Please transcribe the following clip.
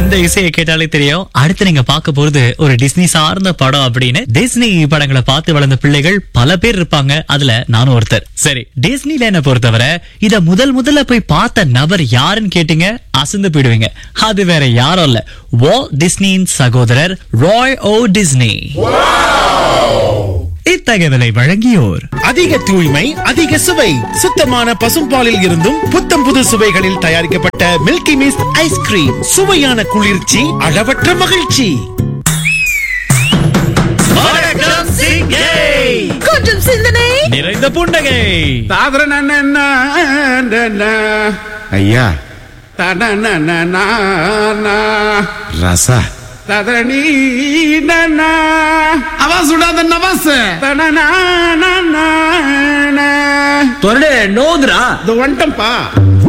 இந்த இசையை கேட்டாலே தெரியும் அடுத்து நீங்க பார்க்க போறது ஒரு டிஸ்னி சார்ந்த படம் அப்படின்னு டிஸ்னி படங்களை பார்த்து வளர்ந்த பிள்ளைகள் பல பேர் இருப்பாங்க அதுல நானும் ஒருத்தர் சரி டிஸ்னில என்ன பொறுத்தவரை இத முதல் முதல்ல போய் பார்த்த நபர் யாருன்னு கேட்டீங்க அசந்து போயிடுவீங்க அது வேற யாரும் இல்ல வால் டிஸ்னியின் சகோதரர் ராய் ஓ டிஸ்னி இத்தகவலை வழங்கியோர் அதிக தூய்மை அதிக சுவை சுத்தமான பசும்பாலில் இருந்தும் புத்தம் புது சுவைகளில் தயாரிக்கப்பட்ட மில்கி மிஸ்ட் ஐஸ்கிரீம் சுவையான குளிர்ச்சி அளவற்ற மகிழ்ச்சி வணக்கம் சிங்கை கொஞ்சம் சிந்தனை நிறைந்த புன்னகை ஐயா தடனனனா ரசா ததனி அவன் சுடாத நவாஸ் தடனா தொரடு நோதுரா இது வந்துட்டம்பா